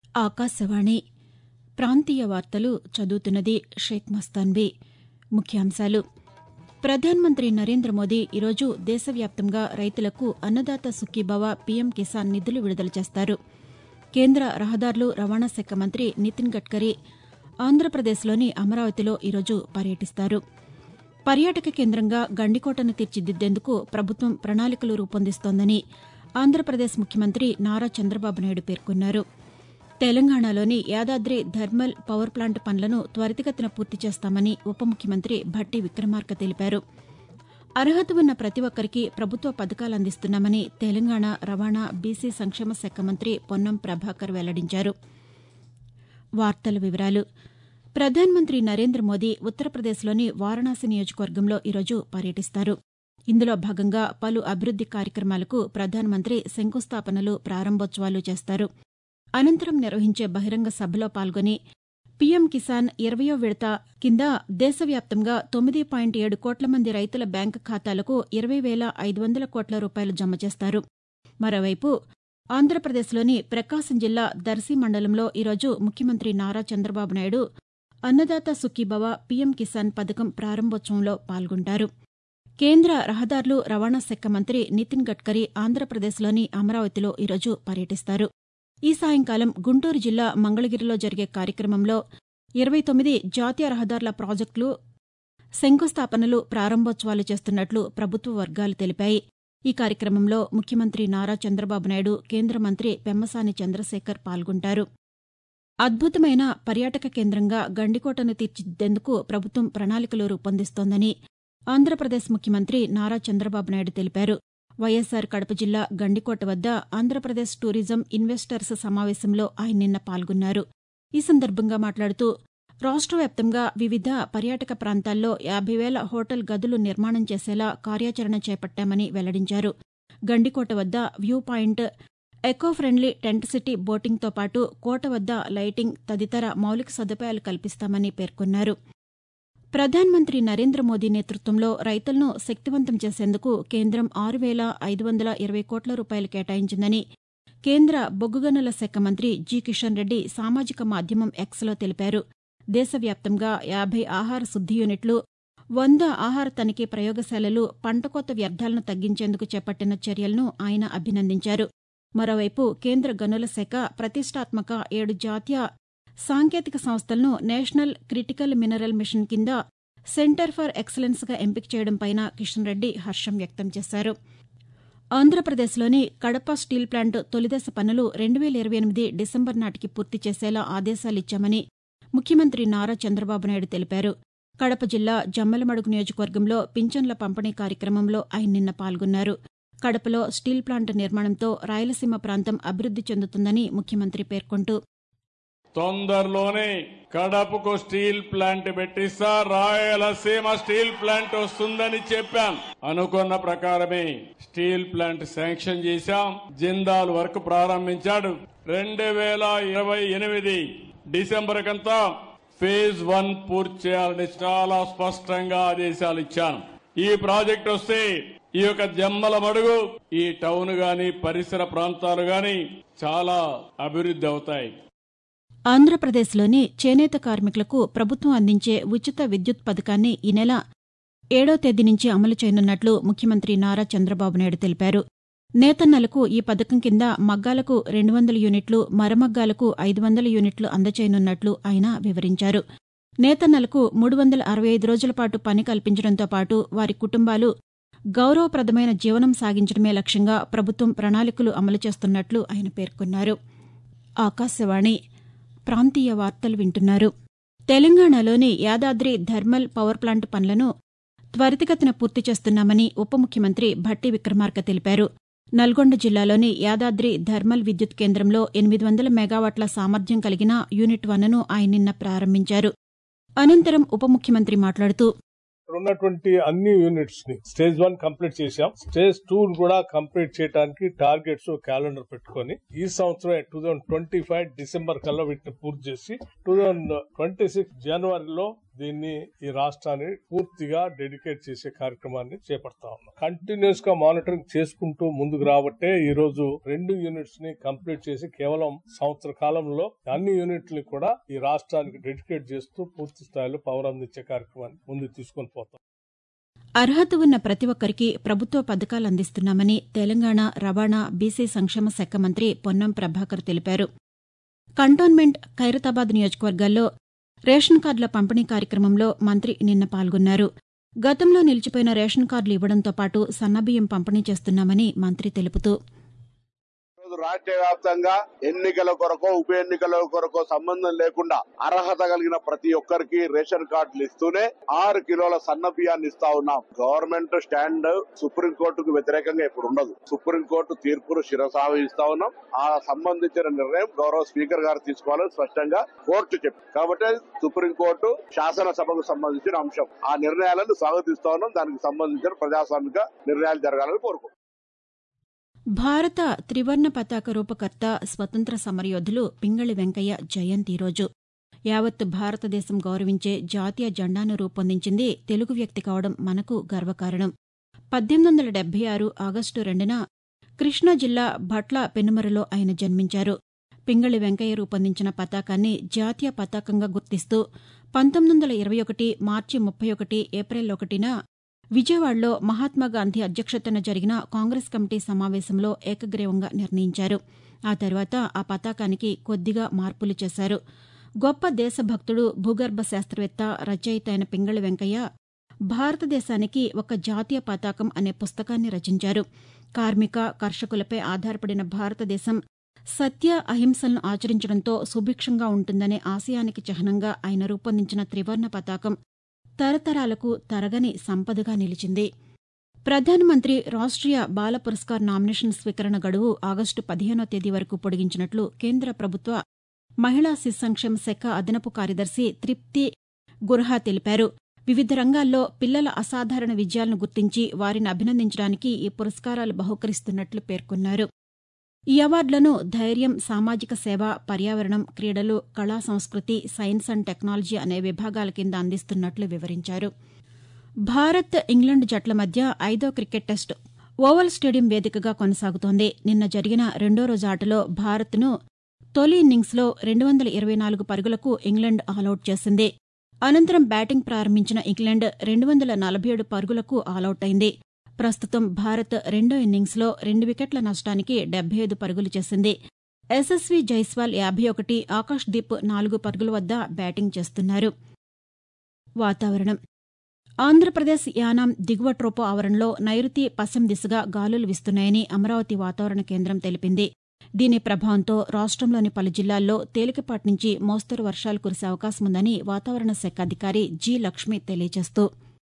ఆకాశవాణి ప్రాంతీయ వార్తలు చదువుతున్నది షేక్ మస్తాన్బీ ముఖ్యాంశాలు ప్రధానమంత్రి నరేంద్ర మోదీ ఈరోజు దేశవ్యాప్తంగా రైతులకు అన్నదాత సుఖీభవ పీఎం కిసాన్ నిధులు విడుదల చేస్తారు కేంద్ర రహదారులు రవాణా శాఖ మంత్రి నితిన్ గడ్కరీ ఆంధ్రప్రదేశ్లోని అమరావతిలో ఈరోజు పర్యటిస్తారు పర్యాటక కేంద్రంగా గండికోటను తీర్చిదిద్దేందుకు ప్రభుత్వం ప్రణాళికలు రూపొందిస్తోందని ఆంధ్రప్రదేశ్ ముఖ్యమంత్రి నారా చంద్రబాబు నాయుడు పేర్కొన్నారు తెలంగాణలోని యాదాద్రి థర్మల్ పవర్ ప్లాంట్ పనులను త్వరితగతిన పూర్తి చేస్తామని ఉప ముఖ్యమంత్రి భట్టి విక్రమార్క తెలిపారు అర్హత ఉన్న ప్రతి ఒక్కరికి ప్రభుత్వ పథకాలు అందిస్తున్నామని తెలంగాణ రవాణా బీసీ సంక్షేమ శాఖ మంత్రి పొన్నం ప్రభాకర్ వెల్లడించారు వార్తల వివరాలు ప్రధానమంత్రి నరేంద్ర మోదీ ఉత్తరప్రదేశ్లోని వారణాసి నియోజకవర్గంలో ఈరోజు పర్యటిస్తారు ఇందులో భాగంగా పలు అభివృద్ది కార్యక్రమాలకు ప్రధానమంత్రి శంకుస్థాపనలు ప్రారంభోత్సవాలు చేస్తారు అనంతరం నిర్వహించే బహిరంగ సభలో పాల్గొని పీఎం కిసాన్ ఇరవయో విడత కింద దేశవ్యాప్తంగా తొమ్మిది పాయింట్ ఏడు కోట్ల మంది రైతుల బ్యాంకు ఖాతాలకు ఇరవై వేల ఐదు వందల కోట్ల రూపాయలు జమ చేస్తారు మరోవైపు ఆంధ్రప్రదేశ్లోని ప్రకాశం జిల్లా దర్శి మండలంలో ఈరోజు ముఖ్యమంత్రి నారా చంద్రబాబు నాయుడు అన్నదాత సుఖీభవ పీఎం కిసాన్ పథకం ప్రారంభోత్సవంలో పాల్గొంటారు కేంద్ర రహదారులు రవాణా శాఖ మంత్రి నితిన్ గడ్కరీ ఆంధ్రప్రదేశ్లోని అమరావతిలో ఈరోజు పర్యటిస్తారు ఈ సాయంకాలం గుంటూరు జిల్లా మంగళగిరిలో జరిగే కార్యక్రమంలో ఇరవై తొమ్మిది జాతీయ రహదారుల ప్రాజెక్టులు శంకుస్థాపనలు ప్రారంభోత్సవాలు చేస్తున్నట్లు ప్రభుత్వ వర్గాలు తెలిపాయి ఈ కార్యక్రమంలో ముఖ్యమంత్రి నారా చంద్రబాబు నాయుడు కేంద్ర మంత్రి పెమ్మసాని చంద్రశేఖర్ పాల్గొంటారు అద్భుతమైన పర్యాటక కేంద్రంగా గండికోటను తీర్చిదిద్దేందుకు ప్రభుత్వం ప్రణాళికలు రూపొందిస్తోందని ఆంధ్రప్రదేశ్ ముఖ్యమంత్రి నారా చంద్రబాబు నాయుడు తెలిపారు వైఎస్సార్ కడప జిల్లా గండికోట వద్ద ఆంధ్రప్రదేశ్ టూరిజం ఇన్వెస్టర్స్ సమావేశంలో ఆయన నిన్న పాల్గొన్నారు ఈ సందర్భంగా మాట్లాడుతూ రాష్ట్ర వ్యాప్తంగా వివిధ పర్యాటక ప్రాంతాల్లో యాభై వేల హోటల్ గదులు నిర్మాణం చేసేలా కార్యాచరణ చేపట్టామని వెల్లడించారు గండికోట వద్ద view point eco friendly tent city బోటింగ్తో పాటు కోట వద్ద లైటింగ్ తదితర మౌలిక సదుపాయాలు కల్పిస్తామని పేర్కొన్నారు ప్రధానమంత్రి నరేంద్ర మోదీ నేతృత్వంలో రైతులను శక్తివంతం చేసేందుకు కేంద్రం ఆరు వేల ఐదు వందల ఇరవై కోట్ల రూపాయలు కేటాయించిందని కేంద్ర బొగ్గు గనుల శాఖ మంత్రి జి కిషన్ రెడ్డి సామాజిక మాధ్యమం ఎక్స్లో తెలిపారు దేశవ్యాప్తంగా యాభై ఆహార శుద్ది యూనిట్లు వంద ఆహార తనిఖీ ప్రయోగశాలలు పంటకోత వ్యర్థాలను తగ్గించేందుకు చేపట్టిన చర్యలను ఆయన అభినందించారు మరోవైపు కేంద్ర గనుల శాఖ ప్రతిష్టాత్మక ఏడు జాతీయ సాంకేతిక సంస్థలను నేషనల్ క్రిటికల్ మినరల్ మిషన్ కింద సెంటర్ ఫర్ ఎక్సలెన్స్గా ఎంపిక చేయడంపైన కిషన్ రెడ్డి హర్షం వ్యక్తం చేశారు ఆంధ్రప్రదేశ్లోని కడప స్టీల్ ప్లాంట్ తొలిదశ పనులు రెండు వేల ఇరవై ఎనిమిది డిసెంబర్ నాటికి పూర్తి చేసేలా ఆదేశాలిచ్చామని ముఖ్యమంత్రి నారా చంద్రబాబు నాయుడు తెలిపారు కడప జిల్లా జమ్మలమడుగు నియోజకవర్గంలో పింఛన్ల పంపిణీ కార్యక్రమంలో ఆయన నిన్న పాల్గొన్నారు కడపలో స్టీల్ ప్లాంట్ నిర్మాణంతో రాయలసీమ ప్రాంతం అభివృద్ది చెందుతుందని ముఖ్యమంత్రి పేర్కొంటూ తొందరలోనే కడపకు స్టీల్ ప్లాంట్ పెట్టిస్తా రాయలసీమ స్టీల్ ప్లాంట్ వస్తుందని చెప్పాం అనుకున్న ప్రకారమే స్టీల్ ప్లాంట్ శాంక్షన్ చేశాం జిందాల్ వర్క్ ప్రారంభించాడు రెండు వేల ఇరవై ఎనిమిది డిసెంబర్ కంతా ఫేజ్ వన్ పూర్తి చేయాలని చాలా స్పష్టంగా ఆదేశాలు ఇచ్చాను ఈ ప్రాజెక్ట్ వస్తే ఈ యొక్క జమ్మల మడుగు ఈ టౌన్ గాని పరిసర ప్రాంతాలు గాని చాలా అభివృద్ధి అవుతాయి ఆంధ్రప్రదేశ్లోని చేనేత కార్మికులకు ప్రభుత్వం అందించే ఉచిత విద్యుత్ పథకాన్ని ఈ నెల ఏడో తేదీ నుంచి అమలు చేయనున్నట్లు ముఖ్యమంత్రి నారా చంద్రబాబు నాయుడు తెలిపారు నేతన్నలకు ఈ పథకం కింద మగ్గాలకు రెండు వందల యూనిట్లు మరమగ్గాలకు ఐదు వందల యూనిట్లు అందచేయనున్నట్లు ఆయన వివరించారు నేతన్నలకు మూడు వందల అరవై ఐదు రోజుల పాటు పని కల్పించడంతో పాటు వారి కుటుంబాలు గౌరవప్రదమైన జీవనం సాగించడమే లక్ష్యంగా ప్రభుత్వం ప్రణాళికలు అమలు చేస్తున్నట్లు ఆయన పేర్కొన్నారు ఆకాశవాణి ప్రాంతీయ వార్తలు వింటున్నారు తెలంగాణలోని యాదాద్రి థర్మల్ పవర్ ప్లాంట్ పనులను త్వరితగతిన పూర్తి చేస్తున్నామని ఉప ముఖ్యమంత్రి భట్టి విక్రమార్క తెలిపారు నల్గొండ జిల్లాలోని యాదాద్రి థర్మల్ విద్యుత్ కేంద్రంలో ఎనిమిది వందల మెగావాట్ల సామర్థ్యం కలిగిన యూనిట్ వన్ను ఆయన నిన్న ప్రారంభించారు అనంతరం ఉప ముఖ్యమంత్రి మాట్లాడుతూ ఇక్కడ ఉన్నటువంటి అన్ని యూనిట్స్ ని స్టేజ్ వన్ కంప్లీట్ చేశాం స్టేజ్ టూ కూడా కంప్లీట్ చేయడానికి టార్గెట్స్ క్యాలెండర్ పెట్టుకొని ఈ సంవత్సరం two thousand twenty five December కల్లా వీటిని పూర్తి చేసి టూ థౌసండ్ ట్వంటీ సిక్స్ జనవరిలో దీన్ని ఈ రాష్ట్రాన్ని పూర్తిగా డెడికేట్ చేసే కార్యక్రమాన్ని చేపడతా ఉన్నాం కంటిన్యూస్ గా మానిటరింగ్ చేసుకుంటూ ముందుకు రాబట్టే ఈ రోజు రెండు యూనిట్స్ ని కంప్లీట్ చేసి కేవలం సంవత్సర కాలంలో అన్ని యూనిట్లని కూడా ఈ రాష్ట్రానికి డెడికేట్ చేస్తూ పూర్తి స్థాయిలో పవర్ అందించే కార్యక్రమాన్ని ముందుకు తీసుకొని పోతాం అర్హత ఉన్న ప్రతి ఒక్కరికి ప్రభుత్వ పథకాలు అందిస్తున్నామని తెలంగాణ రవాణా బీసీ సంక్షేమ శాఖ మంత్రి పొన్నం ప్రభాకర్ తెలిపారు కంటోన్మెంట్ ఖైరతాబాద్ నియోజకవర్గాల్లో రేషన్ కార్డుల పంపిణీ కార్యక్రమంలో మంత్రి నిన్న పాల్గొన్నారు గతంలో నిలిచిపోయిన రేషన్ కార్డులు ఇవ్వడంతో పాటు సన్నబియ్యం పంపిణీ చేస్తున్నామని మంత్రి తెలుపుతూ ఈరోజు రాష్ట్ర వ్యాప్తంగా ఎన్నికల కొరకు ఉప ఎన్నికల కొరకు సంబంధం లేకుండా అర్హత కలిగిన ప్రతి ఒక్కరికి రేషన్ కార్డులు ఇస్తూనే ఆరు కిలోల సన్న బియ్యాన్ని ఇస్తా ఉన్నాం గవర్నమెంట్ స్టాండ్ సుప్రీం కోర్టుకు వ్యతిరేకంగా ఇప్పుడు ఉండదు సుప్రీం కోర్టు తీర్పును శిరసావహిస్తా ఉన్నాం ఆ సంబంధించిన నిర్ణయం గౌరవ స్పీకర్ గారు తీసుకోవాలని స్పష్టంగా కోర్టు చెప్పి కాబట్టి సుప్రీం కోర్టు శాసనసభకు సంబంధించిన అంశం ఆ నిర్ణయాలను స్వాగతిస్తా ఉన్నాం దానికి సంబంధించిన ప్రజాస్వామిక నిర్ణయాలు జరగాలని కోరుకుంటున్నాం భారత త్రివర్ణ పతాక రూపకర్త స్వతంత్ర సమరయోధులు పింగళి వెంకయ్య జయంతి రోజు యావత్ భారతదేశం గౌరవించే జాతీయ జెండాను రూపొందించింది తెలుగు వ్యక్తి కావడం మనకు గర్వకారణం పద్దెనిమిది వందల డెబ్బై ఆరు ఆగస్టు రెండున కృష్ణా జిల్లా భట్ల పెనుమరలో ఆయన జన్మించారు పింగళి వెంకయ్య రూపొందించిన పతాకాన్ని జాతీయ పతాకంగా గుర్తిస్తూ పంతొమ్మిది వందల ఇరవై ఒకటి మార్చి ముప్పై ఒకటి ఏప్రిల్ ఒకటిన విజయవాడలో మహాత్మాగాంధీ అధ్యక్షతన జరిగిన కాంగ్రెస్ కమిటీ సమావేశంలో ఏకగ్రీవంగా నిర్ణయించారు ఆ తర్వాత ఆ పతాకానికి కొద్దిగా మార్పులు చేశారు గొప్ప దేశభక్తుడు భూగర్భ శాస్త్రవేత్త రచయిత అయిన పింగళి వెంకయ్య భారతదేశానికి ఒక జాతీయ పతాకం అనే పుస్తకాన్ని రచించారు కార్మిక కర్షకులపై ఆధారపడిన భారతదేశం సత్య అహింసలను ఆచరించడంతో సుభిక్షంగా ఉంటుందనే ఆశయానికి చిహ్నంగా ఆయన రూపొందించిన త్రివర్ణ పతాకం తరతరాలకు తరగని సంపదగా నిలిచింది ప్రధానమంత్రి రాష్ట్రీయ బాల పురస్కార్ నామినేషన్ స్వీకరణ గడువు ఆగస్టు పదిహేనో తేదీ వరకు పొడిగించినట్లు కేంద్ర ప్రభుత్వ మహిళా శిశు సంక్షేమ శాఖ అదనపు కార్యదర్శి తృప్తి గుర్హా తెలిపారు వివిధ రంగాల్లో పిల్లల అసాధారణ విజయాలను గుర్తించి వారిని అభినందించడానికి ఈ పురస్కారాలు బహుకరిస్తున్నట్లు పేర్కొన్నారు ఈ అవార్డులను ధైర్యం సామాజిక సేవ పర్యావరణం క్రీడలు కళా సంస్కృతి సైన్స్ అండ్ టెక్నాలజీ అనే విభాగాల కింద అందిస్తున్నట్లు వివరించారు భారత్ ఇంగ్లండ్ జట్ల మధ్య ఐదో క్రికెట్ టెస్టు ఓవల్ స్టేడియం వేదికగా కొనసాగుతోంది నిన్న జరిగిన రెండో రోజు ఆటలో భారత్ను తొలి ఇన్నింగ్స్లో రెండు వందల ఇరవై నాలుగు పరుగులకు ఇంగ్లండ్ ఆలౌట్ చేసింది అనంతరం బ్యాటింగ్ ప్రారంభించిన ఇంగ్లండ్ రెండు వందల నలభై ఏడు పరుగులకు ఆలౌట్ అయింది ప్రస్తుతం భారత్ రెండో ఇన్నింగ్స్లో రెండు వికెట్ల నష్టానికి డెబ్బై ఐదు పరుగులు చేసింది ఎస్ఎస్వి జైస్వాల్ యాభై ఒకటి ఆకాష్ దీప్ నాలుగు పరుగుల వద్ద బ్యాటింగ్ చేస్తున్నారు వాతావరణం ఆంధ్రప్రదేశ్ యానాం దిగువ ట్రోపో ఆవరణలో నైరుతి పశ్చిమ దిశగా గాలులు వీస్తున్నాయని అమరావతి వాతావరణ కేంద్రం తెలిపింది దీని ప్రభావంతో రాష్టంలోని పలు జిల్లాల్లో తేలికపాటి నుంచి మోస్తరు వర్షాలు కురిసే అవకాశం ఉందని వాతావరణ శాఖ అధికారి జి లక్ష్మి తెలియజేస్తూ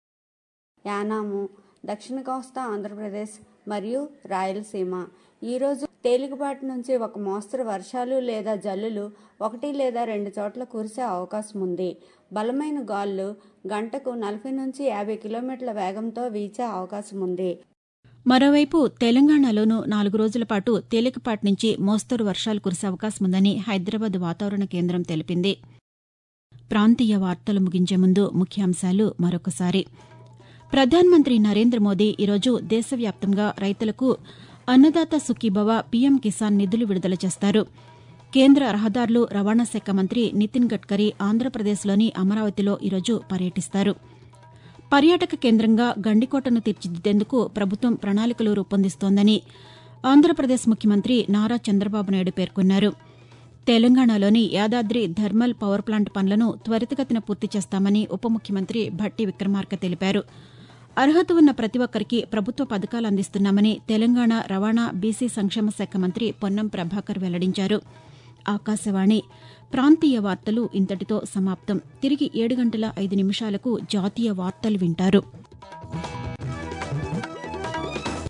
యానాము దక్షిణ కోస్తా ఆంధ్రప్రదేశ్ మరియు రాయలసీమ ఈరోజు తేలికపాటి నుంచి ఒక మోస్తరు వర్షాలు లేదా జల్లులు ఒకటి లేదా రెండు చోట్ల కురిసే అవకాశం ఉంది బలమైన గాలులు గంటకు నలభై నుంచి యాభై కిలోమీటర్ల వేగంతో వీచే అవకాశం ఉంది మరోవైపు తెలంగాణలోనూ నాలుగు రోజుల పాటు తేలికపాటి నుంచి మోస్తరు వర్షాలు కురిసే అవకాశం ఉందని హైదరాబాద్ వాతావరణ కేంద్రం తెలిపింది ప్రాంతీయ వార్తలు ముగించే ముందు ముఖ్యాంశాలు మరొకసారి ప్రధానమంత్రి నరేంద్ర మోదీ ఈరోజు దేశవ్యాప్తంగా రైతులకు అన్నదాత సుఖీభవ పీఎం కిసాన్ నిధులు విడుదల చేస్తారు కేంద్ర రహదారులు రవాణా శాఖ మంత్రి నితిన్ గడ్కరీ ఆంధ్రప్రదేశ్లోని అమరావతిలో ఈరోజు పర్యటిస్తారు పర్యాటక కేంద్రంగా గండికోటను తీర్చిదిద్దేందుకు ప్రభుత్వం ప్రణాళికలు రూపొందిస్తోందని ఆంధ్రప్రదేశ్ ముఖ్యమంత్రి నారా చంద్రబాబు నాయుడు పేర్కొన్నారు తెలంగాణలోని యాదాద్రి థర్మల్ పవర్ ప్లాంట్ పనులను త్వరితగతిన పూర్తి చేస్తామని ఉప ముఖ్యమంత్రి భట్టి విక్రమార్క తెలిపారు అర్హత ఉన్న ప్రతి ఒక్కరికి ప్రభుత్వ పథకాలు అందిస్తున్నామని తెలంగాణ రవాణా బీసీ సంక్షేమ శాఖ మంత్రి పొన్నం ప్రభాకర్ వెల్లడించారు ఆకాశవాణి ప్రాంతీయ వార్తలు ఇంతటితో సమాప్తం తిరిగి ఏడు గంటల ఐదు నిమిషాలకు జాతీయ వార్తలు వింటారు